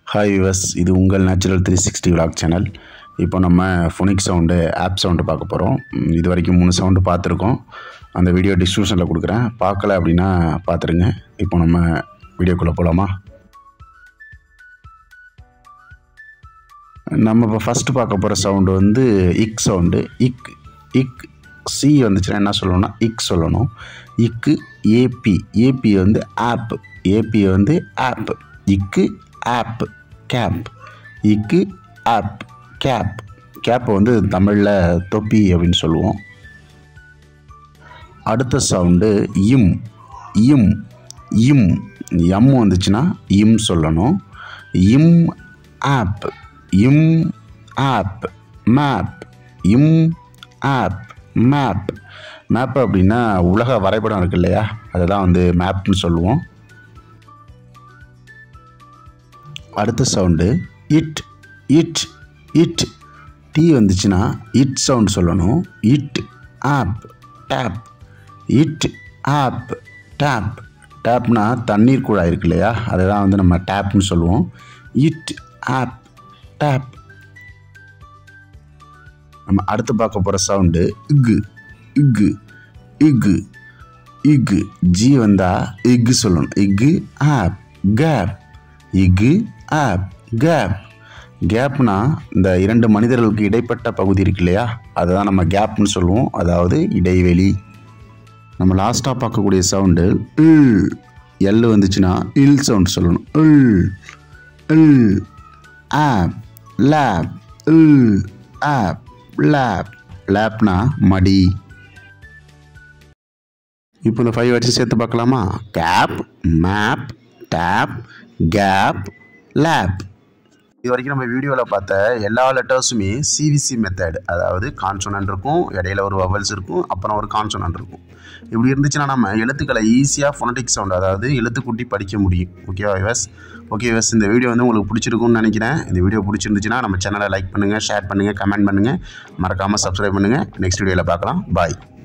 hi viewers இது உங்கள் natural three sixty vlog channel இப்போ நம்ம ஃபோனிக் சவுண்டு ஆப் சவுண்டு பார்க்க போகிறோம் ம், இது வரைக்கும் மூணு சவுண்டு பார்த்துருக்கோம் அந்த வீடியோ டிஸ்கிரிப்ஷனில் கொடுக்குறேன் பார்க்கல அப்படின்னா பார்த்துருங்க இப்போ நம்ம வீடியோக்குள்ளே போகலாமா நம்ம இப்போ ஃபஸ்ட்டு பார்க்க போகிற சவுண்டு வந்து இக் சவுண்டு இக் இக் சி வந்துச்சுன்னா என்ன சொல்லணும்னா இக் சொல்லணும் இக்கு ஏபி ஏபி வந்து ஆப் ஏபி வந்து ஆப் இக்கு ஆப் கேப் இக்கு ஆப் கேப் கேப்பை வந்து தமிழில் தொப்பி அப்படின்னு சொல்லுவோம் அடுத்த சவுண்டு இம் இம் இம் எம் வந்துச்சுன்னா இம் சொல்லணும் இம் ஆப் இம் ஆப் மேப் இம் ஆப் மேப் மேப் அப்படின்னா உலக வரைபடம் இருக்கு இல்லையா அதை தான் வந்து மேப்னு சொல்லுவோம் அடுத்த சவுண்டு இட் இட் இட் டி வந்துச்சுன்னா இட் சவுண்ட் சொல்லணும் இட் ஆப் டேப் இட் ஆப் டேப் டேப்னா தண்ணீர் குழாய் இருக்கு இல்லையா அதை தான் வந்து நம்ம டேப்னு சொல்லுவோம் இட் ஆப் டேப் நம்ம அடுத்து பார்க்க போகிற சவுண்டு இக்கு இக்கு இக்கு இக்கு ஜி வந்தால் இக்கு சொல்லணும் இக்கு ஆப் கேப் இக்கு ஆப் கேப் கேப்னா இந்த இரண்டு மனிதர்களுக்கு இடைப்பட்ட பகுதி இருக்கு இல்லையா அதை தான் நம்ம கேப்னு சொல்லுவோம் அதாவது இடைவெளி நம்ம லாஸ்ட்டாக பார்க்கக்கூடிய சவுண்டு இல் எல் வந்துச்சுன்னா இல் சவுண்ட் சொல்லணும் இல் இல் ஆப் லேப் இல் ஆப் லேப் லேப்னா மடி இப்போ இந்த ஃபைவ் வச்சு சேர்த்து பார்க்கலாமா cap map tap cap lab இது வரைக்கும் நம்ம வீடியோவில் பார்த்த எல்லா லெட்டர்ஸுமே சிவிசி மெத்தட் அதாவது கான்சோனன்ட் இருக்கும் இடையில ஒரு வவல்ஸ் இருக்கும் அப்புறம் ஒரு கான்சோனன்ட் இருக்கும் இப்படி இருந்துச்சுன்னா நம்ம எழுத்துக்களை ஈஸியாக ஃபோனட்டிக் சவுண்ட் அதாவது எழுத்துக்கூட்டி படிக்க முடியும் ஓகேவா விவஸ் ஓகே விவஸ் இந்த வீடியோ வந்து உங்களுக்கு பிடிச்சிருக்கும்னு நினைக்கிறேன் இந்த வீடியோ பிடிச்சிருந்துச்சுன்னா நம்ம சேனலை லைக் பண்ணுங்கள் ஷேர் பண்ணுங்கள் கமெண்ட் பண்ணுங்கள் மறக்காமல் சப்ஸ்கிரைப் பண்ணுங்கள் நெக்ஸ்ட் வீடியோவில் பார்க்கலாம் பாய்